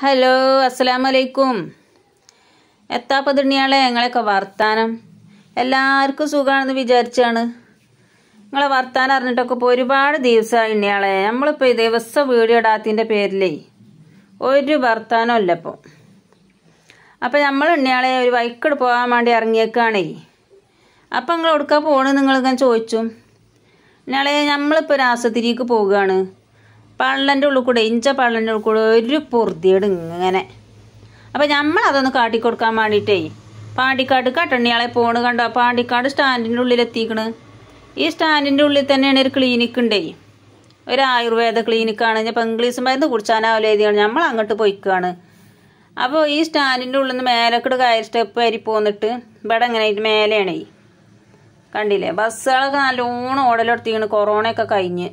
hello അസ്സലാമു അലൈക്കും എത്താ പതിണിയാളെ ഞങ്ങളെയൊക്കെ വർത്താനം എല്ലാവർക്കും സുഖമാണെന്ന് വിചാരിച്ചാണ് നിങ്ങളെ വർത്താനം അറിഞ്ഞിട്ടൊക്കെ ഇപ്പോൾ ഒരുപാട് ദിവസമായി ഇണ്ണിയാളെ നമ്മളിപ്പോൾ ഈ ദിവസം വീഡിയോ ഇടാത്തതിൻ്റെ പേരിലേ ഒരു വർത്താനം ഇല്ല ഇപ്പോൾ അപ്പോൾ നമ്മൾ ഇണ്ണിയാളെ ഒരു വൈക്കട് പോകാൻ വേണ്ടി ഇറങ്ങിയേക്കാണേ അപ്പം നിങ്ങൾ എവിടുക്കാ പോകണമെന്ന് നിങ്ങളിങ്ങനെ ചോദിച്ചു ഇന്നാളെ നമ്മളിപ്പോൾ രാസത്തിരിക്ക് പോവുകയാണ് പള്ളൻ്റെ ഉള്ളിൽ കൂടെ ഇഞ്ച പള്ളൻ്റെ ഉള്ളിൽ കൂടെ ഒരു പൊറുതിയേട് ഇങ്ങനെ അപ്പം നമ്മൾ അതൊന്ന് കാട്ടിക്കൊടുക്കാൻ വേണ്ടിയിട്ടേ പാണ്ടിക്കാട് കട്ടണ്ണിയാളെ പോണ് കണ്ടോ പാണ്ടിക്കാട് സ്റ്റാൻഡിൻ്റെ ഉള്ളിൽ എത്തിക്കണ് ഈ സ്റ്റാൻഡിൻ്റെ ഉള്ളിൽ തന്നെയാണ് ഒരു ക്ലിനിക്ക് ഉണ്ടേ ഒരു ആയുർവേദ ക്ലിനിക്കാണ് ഞാൻ ഇംഗ്ലീഷ് മരുന്ന് കുടിച്ചാനാവില്ല എഴുതിയാണ് നമ്മൾ അങ്ങോട്ട് പോയിക്കാണ് അപ്പോൾ ഈ സ്റ്റാൻഡിൻ്റെ ഉള്ളിൽ നിന്ന് മേലക്കട് കയറി സ്റ്റെപ്പ് കയറി പോന്നിട്ട് ഇവിടെ എങ്ങനെ ആയിട്ട് മേലെയാണേ കണ്ടില്ലേ ബസ്സുകളൊക്കെ നല്ലോണം ഓടലെടുത്തിക്കണ് കൊറോണയൊക്കെ കഴിഞ്ഞ്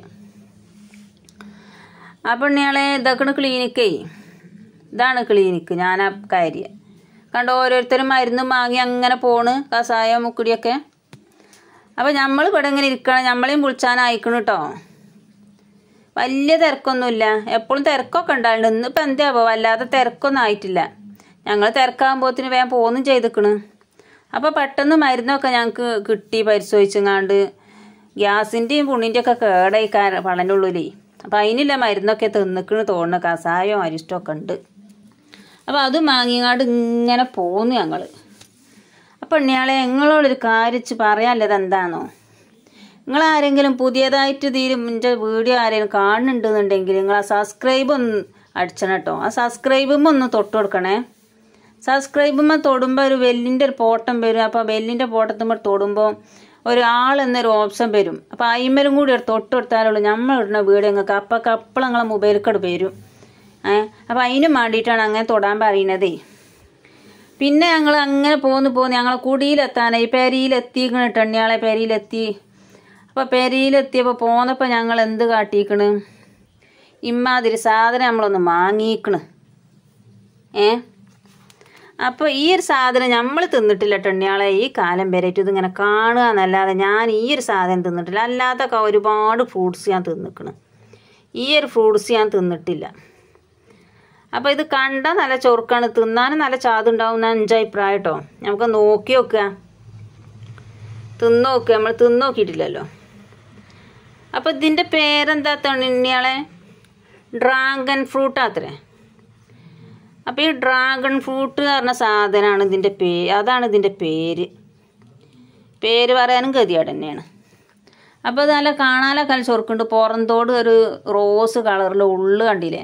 അപ്പം ഇയാളെ ഇതൊക്കെയാണ് ക്ലിനിക്കേ ഇതാണ് ക്ലിനിക്ക് ഞാൻ ആ കാര്യ കണ്ടോ ഓരോരുത്തരും മരുന്ന് വാങ്ങി അങ്ങനെ പോണ് കസായ മുക്കുടിയൊക്കെ അപ്പം നമ്മൾ ഇവിടെ ഇങ്ങനെ ഇരിക്കണം നമ്മളെയും വിളിച്ചാനായിക്കണം കേട്ടോ വലിയ തിരക്കൊന്നുമില്ല എപ്പോഴും തിരക്കൊക്കെ ഉണ്ടായിട്ടുണ്ട് ഇന്നിപ്പോൾ എന്താ വല്ലാതെ തിരക്കൊന്നും ആയിട്ടില്ല ഞങ്ങൾ തിരക്കാകുമ്പോഴത്തിന് വേഗം പോന്നും ചെയ്തിക്കണ് അപ്പോൾ പെട്ടെന്ന് മരുന്നൊക്കെ ഞങ്ങൾക്ക് കിട്ടി പരിശോധിച്ചങ്ങാണ്ട് ഗ്യാസിൻ്റെയും പുണ്ണിൻ്റെയും ഒക്കെ കേടായി പള്ളൻ്റെ ഉള്ളിലേ അപ്പോൾ അതിനില്ല മരുന്നൊക്കെ തിന്നിക്കണ് തോന്നുന്നു കസായോ അരിഷ്ടമൊക്കെ ഉണ്ട് അപ്പോൾ അത് വാങ്ങിങ്ങാണ്ട് ഇങ്ങനെ പോന്നു ഞങ്ങൾ അപ്പം ഇയാളെ നിങ്ങളോടൊരു കാര്യം പറയാനുള്ളത് എന്താണോ നിങ്ങൾ ആരെങ്കിലും പുതിയതായിട്ട് തീരും എൻ്റെ വീഡിയോ ആരെങ്കിലും കാണുന്നുണ്ടെന്നുണ്ടെങ്കിൽ നിങ്ങൾ ആ സബ്സ്ക്രൈബ് ഒന്ന് അടിച്ചണം കേട്ടോ ആ സബ്സ്ക്രൈബുമ്പോൾ ഒന്ന് തൊട്ട് കൊടുക്കണേ സബ്സ്ക്രൈബുമ്പോൾ തൊടുമ്പോൾ ഒരു വെല്ലിൻ്റെ ഒരു പോട്ടം വരും അപ്പോൾ വെല്ലിൻ്റെ പോട്ടത്തുമ്പോൾ തൊടുമ്പോൾ ഒരു ആൾ എന്നൊരു ഓപ്ഷൻ വരും അപ്പോൾ അയിമലും കൂടി ഒരു തൊട്ട് കൊടുത്താലുള്ളൂ നമ്മൾ ഇടുന്ന വീഡിയോ നിങ്ങൾക്ക് അപ്പം അപ്പോൾ നിങ്ങളെ മൊബൈലിൽ വരും ഏ അപ്പോൾ അതിനും വേണ്ടിയിട്ടാണ് അങ്ങനെ തൊടാൻ പറയുന്നതേ പിന്നെ ഞങ്ങൾ അങ്ങനെ പോന്ന് പോന്ന് ഞങ്ങളെ കുടിയിലെത്താനായി പെരിയിലെത്തിക്കണ് ടെണ്ണിയാളെ പെരിയിലെത്തി അപ്പോൾ പെരിയിലെത്തിയപ്പോൾ പോന്നപ്പോൾ ഞങ്ങൾ എന്ത് കാട്ടിക്കണ് ഇമ്മാതിരി സാധനം നമ്മളൊന്ന് വാങ്ങിക്കണ് ഏ അപ്പോൾ ഈ ഒരു സാധനം നമ്മൾ തിന്നിട്ടില്ല ടെണ്ണിയാളെ ഈ കാലം വരെയായിട്ട് ഇതിങ്ങനെ കാണുക എന്നല്ലാതെ ഞാൻ ഈ ഒരു സാധനം തിന്നിട്ടില്ല അല്ലാത്ത ഒരുപാട് ഫ്രൂട്ട്സ് ഞാൻ തിന്നിക്കണ് ഈ ഒരു ഫ്രൂട്ട്സ് ഞാൻ തിന്നിട്ടില്ല അപ്പോൾ ഇത് കണ്ടാൽ നല്ല ചൊറുക്കാണ് തിന്നാനും നല്ല ചാതുണ്ടാവും എൻ്റെ അഭിപ്രായം കേട്ടോ നമുക്ക് നോക്കി നോക്കുക തിന്ന് നോക്കുക നമ്മൾ തിന്ന് നോക്കിയിട്ടില്ലല്ലോ അപ്പോൾ ഇതിൻ്റെ പേരെന്താ തണ്ണിയാളെ ഡ്രാഗൺ ഫ്രൂട്ട് അത്രേ അപ്പോൾ ഈ ഡ്രാഗൺ ഫ്രൂട്ട് പറഞ്ഞ സാധനമാണ് ഇതിൻ്റെ പേ അതാണ് ഇതിൻ്റെ പേര് പേര് പറയാനും ഗതിയാട് തന്നെയാണ് അപ്പോൾ ഇത് നല്ല കാണാനൊക്കെ നല്ല ചൊറുക്കുണ്ട് പുറന്തോട് ഒരു റോസ് കളറിൽ ഉള്ളു കണ്ടില്ലേ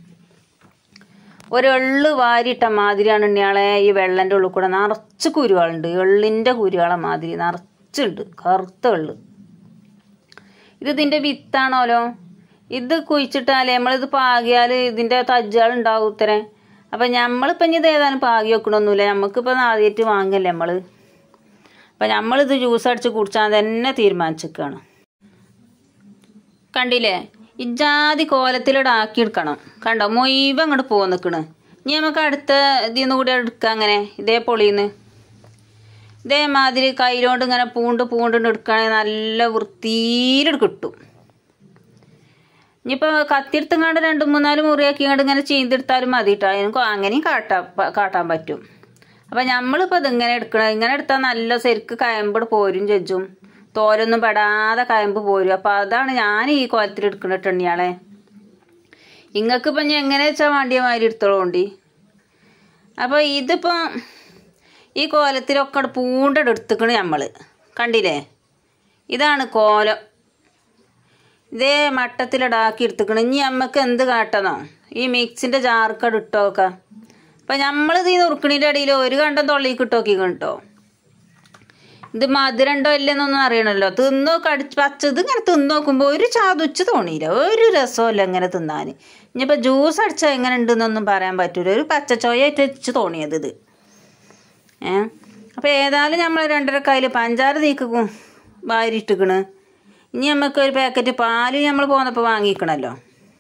ഒരു എള്ള് വാരിയിട്ട മാതിരിയാണ് ഇയാളെ ഈ വെള്ളൻ്റെ ഉള്ളിൽ കൂടെ നിറച്ച് കുരുകളുണ്ട് എള്ളിൻ്റെ കുരുകളെ മാതിരി നിറച്ചുണ്ട് കറുത്ത എള്ള് ഇത് ഇതിൻ്റെ വിത്താണോലോ ഇത് കുഴിച്ചിട്ടാൽ നമ്മളിത് പാകിയാൽ ഇതിൻ്റെ തജ്ജാൾ ഉണ്ടാവും ഇത്രേ അപ്പം നമ്മളിപ്പം ഇനി ഇത് ഏതായാലും പാകി വെക്കണമൊന്നുമില്ല നമുക്കിപ്പോൾ ആദ്യമായിട്ട് വാങ്ങല്ലേ നമ്മൾ അപ്പം നമ്മളിത് ജ്യൂസ് അടിച്ച് കുടിച്ചാൽ തന്നെ തീരുമാനിച്ചിരിക്കുകയാണ് കണ്ടില്ലേ ഇജാതി കോലത്തിലൂടെ ആക്കിയെടുക്കണം കണ്ടോ മൊയ്വ അങ്ങോട്ട് പോകാൻ നിൽക്കണ് ഇനി നമുക്ക് അടുത്ത ഇതിൽ നിന്ന് കൂടി എടുക്കാം അങ്ങനെ ഇതേ പൊളിന്ന് ഇതേമാതിരി കയ്യിലോണ്ട് ഇങ്ങനെ പൂണ്ട് പൂണ്ട് എടുക്കുകയാണെങ്കിൽ നല്ല വൃത്തിയിലിട്ട് കിട്ടും ഇനിയിപ്പോൾ കത്തിയെടുത്തങ്ങാണ്ട് രണ്ട് മൂന്നാല് മുറിയാക്കി ഇങ്ങോട്ട് ഇങ്ങനെ ചീന്തെടുത്താലും മതി കേട്ടോ എനിക്ക് അങ്ങനെയും കാട്ടാൻ കാട്ടാൻ പറ്റും അപ്പം നമ്മളിപ്പോൾ ഇതിങ്ങനെ എടുക്കണം ഇങ്ങനെ എടുത്താൽ നല്ല ശരിക്ക് കയമ്പട് പോരും ചെജ്ജും തോലൊന്നും പെടാതെ കയമ്പ് പോരും അപ്പം അതാണ് ഞാൻ ഈ കോലത്തിൽ എടുക്കണിട്ടുണ്ട് ഇയാളെ നിങ്ങൾക്ക് ഇപ്പം ഞാൻ എങ്ങനെ വെച്ചാൽ വണ്ടിയ മാതിരി എടുത്തോളൂണ്ടി അപ്പോൾ ഇതിപ്പം ഈ കോലത്തിലൊക്കെ പൂണ്ടട് എടുത്തുക്കണ് നമ്മൾ കണ്ടില്ലേ ഇതാണ് കോലം ഇതേ മട്ടത്തിലിടാക്കി എടുത്തുക്കണം ഇനി നമുക്ക് എന്ത് കാട്ടണോ ഈ മിക്സിൻ്റെ ജാർക്കട് ഇട്ടോക്ക അപ്പം നമ്മളിത് ഈ നുറുക്കണിൻ്റെ അടിയിൽ ഒരു കണ്ടം തൊള്ളിക്ക് ഇട്ടോക്കി കേട്ടോ ഇത് മധുരണ്ടോ ഇല്ലെന്നൊന്നും അറിയണമല്ലോ തിന്നോ കടിച്ച് പച്ചത് ഇങ്ങനെ തിന്ന് നോക്കുമ്പോൾ ഒരു ചാതുച്ച് തോന്നിയില്ല ഒരു രസമല്ല ഇങ്ങനെ തിന്നാൻ ഇനിയിപ്പോൾ ജ്യൂസ് അടിച്ചാൽ എങ്ങനെ ഉണ്ടെന്നൊന്നും പറയാൻ പറ്റൂല ഒരു പച്ചച്ചോയായിട്ട് വെച്ച് തോന്നിയത് ഇത് ഏ അപ്പോൾ ഏതായാലും നമ്മൾ രണ്ടര കയ്യിൽ പഞ്ചാര തീക്ക് വാരിയിട്ടിക്കണ് ഇനി നമുക്ക് ഒരു പാക്കറ്റ് പാല് നമ്മൾ പോന്നപ്പോൾ വാങ്ങിക്കണല്ലോ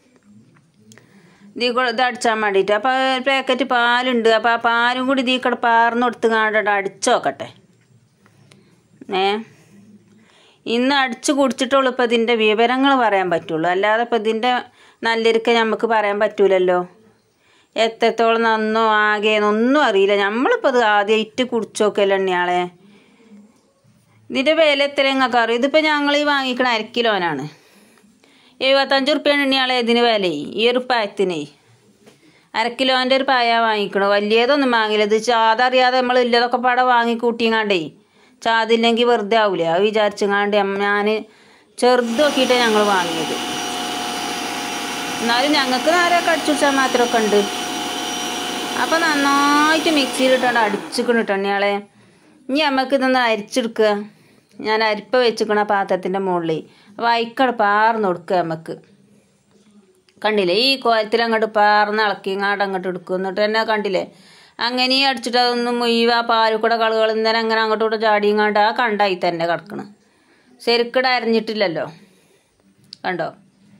ഇതിൽ കൂടെ ഇത് അടിച്ചാൻ വേണ്ടിയിട്ട് അപ്പോൾ ഒരു പാക്കറ്റ് പാലുണ്ട് അപ്പോൾ ആ പാലും കൂടി ഇതിൽ കൂടെ പാർന്ന് കൊടുത്ത് കാണ്ടിട്ട് അടിച്ചു നോക്കട്ടെ ഏ ഇന്ന് അടിച്ച് കുടിച്ചിട്ടുള്ളൂ ഇപ്പോൾ ഇതിൻ്റെ വിവരങ്ങൾ പറയാൻ പറ്റുള്ളൂ അല്ലാതെ ഇപ്പോൾ ഇതിൻ്റെ നല്ലൊരുക്കെ നമുക്ക് പറയാൻ പറ്റൂലല്ലോ എത്രത്തോളം നന്നോ ആകെയെന്നൊന്നും അറിയില്ല നമ്മളിപ്പോൾ അത് ആദ്യമായിട്ട് കുടിച്ചോക്കല്ലേ എണ്ണയാളെ ഇതിൻ്റെ വില എത്ര നിങ്ങൾക്ക് അറിയും ഇതിപ്പോൾ ഞങ്ങൾ ഈ വാങ്ങിക്കണ അര കിലോനാണ് എഴുപത്തഞ്ച് റുപ്യാണ് എണ്ണയാളെ ഇതിന് വില ഈ ഒരു പായത്തിന് അര കിലോൻ്റെ ഒരു പായ വാങ്ങിക്കണു വലിയതൊന്നും വാങ്ങില്ല ഇത് ചാതറിയാതെ നമ്മൾ ഇല്ലതൊക്കെ പാടെ വാങ്ങി കൂട്ടിങ്ങാണ്ടേ ചാതില്ലെങ്കിൽ വെറുതെ ആവില്ല അത് വിചാരിച്ചങ്ങാണ്ട് ഞാൻ ചെറുത് നോക്കിയിട്ടാണ് ഞങ്ങൾ വാങ്ങിയത് എന്നാലും ഞങ്ങൾക്ക് നേരെ കടിച്ചു വെച്ചാൽ മാത്രമൊക്കെ ഉണ്ട് അപ്പോൾ നന്നായിട്ട് മിക്സിയിലിട്ടാണ്ട് അടിച്ചിക്കണിട്ടണ്ണിയാളെ ഇനി നമുക്ക് ഇതൊന്ന് അരിച്ചെടുക്കുക ഞാൻ അരിപ്പ വെച്ചിക്കണ പാത്രത്തിൻ്റെ മുകളിൽ വൈക്കട് പാർന്ന് കൊടുക്കുക നമുക്ക് കണ്ടില്ലേ ഈ കോലത്തിൽ അങ്ങോട്ട് പാർന്ന് ഇളക്കി ഇങ്ങോട്ട് അങ്ങോട്ട് എടുക്കും എന്നിട്ട് തന്നെ കണ്ടില്ലേ അങ്ങനെ ഈ അടിച്ചിട്ട് അതൊന്നും മുയ്യുക പാല് കൂടെ കളുകൾ ഇന്നലെ അങ്ങനെ അങ്ങോട്ടും ഇങ്ങോട്ട് ചാടിയങ്ങാണ്ട് ആ കണ്ടായി തന്നെ കിടക്കണം ശരിക്കട അരിഞ്ഞിട്ടില്ലല്ലോ കണ്ടോ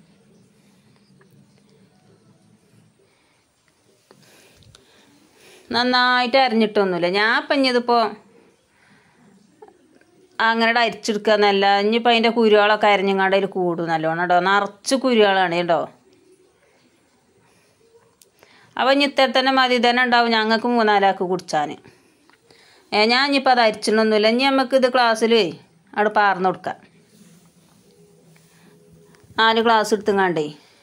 നന്നായിട്ട് അരിഞ്ഞിട്ടൊന്നുമില്ല ഞാൻ ഇപ്പം ഇനിയിതിപ്പോൾ അങ്ങനെ അരിച്ചെടുക്കുക എന്നല്ല ഇനിയിപ്പോൾ അതിൻ്റെ കുരുകളൊക്കെ അരിഞ്ഞങ്ങാണ്ട് അതിൽ കൂടും നല്ലോണം കേട്ടോ നിറച്ച് കുരുകളാണ് കേട്ടോ അപ്പോൾ ഇനി ഇത്ര തന്നെ മതി തന്നെ ഉണ്ടാവും ഞങ്ങൾക്ക് മൂന്നാലാൾക്ക് കുടിച്ചാൻ ഏ ഞാൻ ഇനിയിപ്പോൾ അത് അരിച്ചിട്ടൊന്നുമില്ല ഇനി നമുക്ക് ഇത് ക്ലാസ്സിൽ അവിടെ പാർന്ന് കൊടുക്കാം നാല് ഗ്ലാസ് എടുത്തുങ്ങാണ്ടേ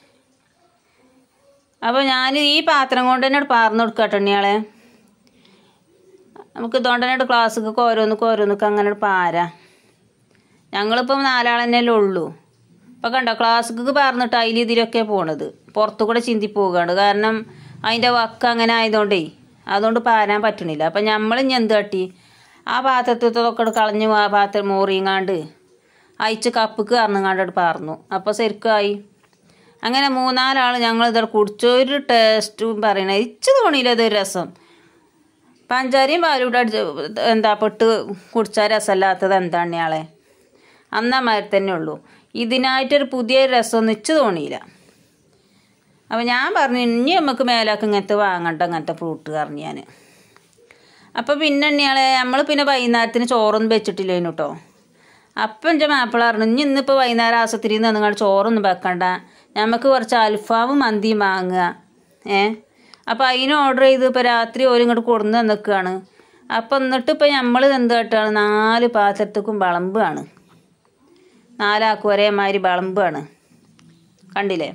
അപ്പോൾ ഞാൻ ഈ പാത്രം കൊണ്ട് തന്നെ അവിടെ പാർന്ന് കൊടുക്കാം ടണ്ണിയാളെ നമുക്ക് ഇതുകൊണ്ട് തന്നെ ക്ലാസ്സിക്ക് ഓരോന്നൊക്കെ ഓരോന്നൊക്കെ അങ്ങനെ പാര ഞങ്ങളിപ്പം നാലാൾ തന്നെയല്ലേ ഉള്ളൂ ഇപ്പം കണ്ടോ ക്ലാസ്സിക്ക് പാർന്നിട്ട് അതിൽ ഇതിലൊക്കെ പോണത് പുറത്തു കൂടെ ചിന്തി പോവുകയാണ് കാരണം അതിൻ്റെ വക്ക അങ്ങനെ ആയതുകൊണ്ടേ അതുകൊണ്ട് പാരാൻ പറ്റണില്ല അപ്പം നമ്മൾ ഇനി എന്ത് കാട്ടി ആ പാത്രത്തിലൊക്കെ കളഞ്ഞ് ആ പാത്രം മോറിയങ്ങാണ്ട് അയച്ച് കപ്പിക്ക് കറന്നുങ്ങാണ്ട് പാർന്നു അപ്പോൾ ശരിക്കായി അങ്ങനെ മൂന്നാലാൾ ഞങ്ങൾ ഇതൊക്കെ കുടിച്ചൊരു ടേസ്റ്റും പറയണേ ഇച്ച് തോന്നിയില്ല ഇതൊരു രസം പഞ്ചാരയും പാലും കൂടെ അടിച്ച് എന്താ പെട്ട് കുടിച്ചാൽ രസമല്ലാത്തത് എന്താണ് ഇയാളെ അന്നമാതിരി തന്നെ ഉള്ളൂ ഇതിനായിട്ടൊരു പുതിയ രസമൊന്നും ഇച്ച് തോന്നിയില്ല അപ്പോൾ ഞാൻ പറഞ്ഞു ഇനി നമുക്ക് മേലാക്ക് ഇങ്ങനത്തെ വാങ്ങണ്ട അങ്ങനത്തെ ഫ്രൂട്ട് പറഞ്ഞു ഞാൻ അപ്പോൾ പിന്നെ ഇയാളെ നമ്മൾ പിന്നെ വൈകുന്നേരത്തിന് ചോറൊന്നും വെച്ചിട്ടില്ലേനു കേട്ടോ അപ്പം എൻ്റെ മാപ്പിള പറഞ്ഞു ഇനി ഇന്നിപ്പോൾ വൈകുന്നേരം ആസത്തിരി നിങ്ങൾ ചോറൊന്നും വെക്കണ്ട നമുക്ക് കുറച്ച് അൽഫാമും മന്തിയും വാങ്ങുക ഏ അപ്പോൾ അതിന് ഓർഡർ ചെയ്ത് ഇപ്പോൾ രാത്രി ഓരും ഇങ്ങോട്ട് കൊടുന്ന് നിൽക്കുകയാണ് അപ്പം എന്നിട്ട് ഇപ്പോൾ നമ്മൾ എന്ത് കേട്ടാണ് നാല് പാത്രത്തേക്കും വിളമ്പാണ് നാലാക്കും ഒരേമാതിരി വിളമ്പാണ് കണ്ടില്ലേ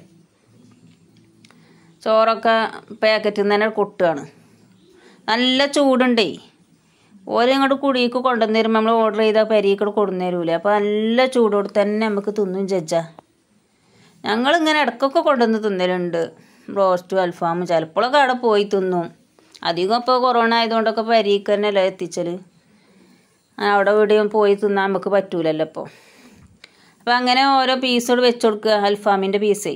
ചോറൊക്കെ പാക്കറ്റിൽ നിന്ന് തന്നെ കൊട്ടുകയാണ് നല്ല ചൂടുണ്ടേ ഓരോ ഇങ്ങോട്ട് കുടിക്ക് കൊണ്ടുവന്ന് തരുമ്പോൾ നമ്മൾ ഓർഡർ ചെയ്താൽ പരിക്കൂടെ കൊണ്ടുവന്ന് തരൂലേ അപ്പോൾ നല്ല ചൂടോട് തന്നെ നമുക്ക് തിന്നും ജഡ്ജ ഞങ്ങളിങ്ങനെ ഇടയ്ക്കൊക്കെ കൊണ്ടുവന്ന് തിന്നലുണ്ട് റോസ്റ്റും അൽഫാമും ചിലപ്പോഴൊക്കെ അവിടെ പോയി തിന്നും അധികം ഇപ്പോൾ കൊറോണ ആയതുകൊണ്ടൊക്കെ പരിക്ക് തന്നെയല്ലേ എത്തിച്ചൽ അവിടെ എവിടെയും പോയി തിന്നാൻ നമുക്ക് പറ്റൂലല്ലോ ഇപ്പോൾ അപ്പോൾ അങ്ങനെ ഓരോ പീസോട് വെച്ച് കൊടുക്കുക അൽഫാമിൻ്റെ പീസേ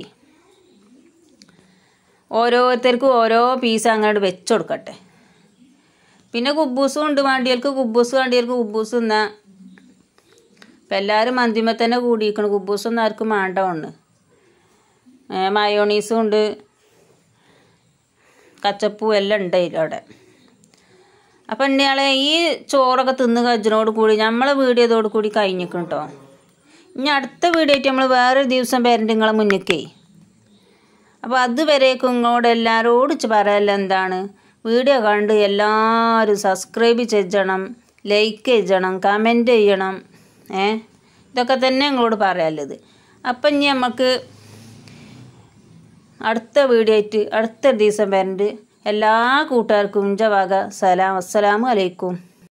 ഓരോരുത്തർക്കും ഓരോ പീസ് അങ്ങോട്ട് വെച്ച് കൊടുക്കട്ടെ പിന്നെ കുബൂസും ഉണ്ട് വേണ്ടിയർക്ക് കുബൂസ് വേണ്ടിയർക്ക് കുബൂസ് തിന്നാ ഇപ്പം എല്ലാവരും മന്തിമ തന്നെ കൂടിയിരിക്കണം കുബൂസൊന്നും ആർക്കും വേണ്ട ഉണ്ട് മയോണീസും ഉണ്ട് കച്ചപ്പൂ എല്ലാം ഉണ്ട് അവിടെ അപ്പം ഉണ്ണിയാളെ ഈ ചോറൊക്കെ തിന്ന് കജ്ജിനോട് കൂടി നമ്മളെ വീഡിയോ ഇതോട് കൂടി കഴിഞ്ഞിരിക്കണം കേട്ടോ ഇനി അടുത്ത വീഡിയോ ആയിട്ട് നമ്മൾ വേറൊരു ദിവസം പേരൻ്റ് നിങ്ങളെ മുന്നിക്കേ അപ്പോൾ അതുവരേക്കും ഇങ്ങോട്ട് എല്ലാവരോട് പറയല്ല എന്താണ് വീഡിയോ കണ്ട് എല്ലാവരും സബ്സ്ക്രൈബ് ചെയ്യണം ലൈക്ക് ചെയ്യണം കമൻറ്റ് ചെയ്യണം ഏ ഇതൊക്കെ തന്നെ നിങ്ങളോട് പറയാനുള്ളത് അപ്പം ഇനി നമുക്ക് അടുത്ത വീഡിയോ ആയിട്ട് അടുത്ത ദിവസം വരണ്ട് എല്ലാ കൂട്ടുകാർക്കും ജവാക സലാം അസ്സലാമു അലൈക്കും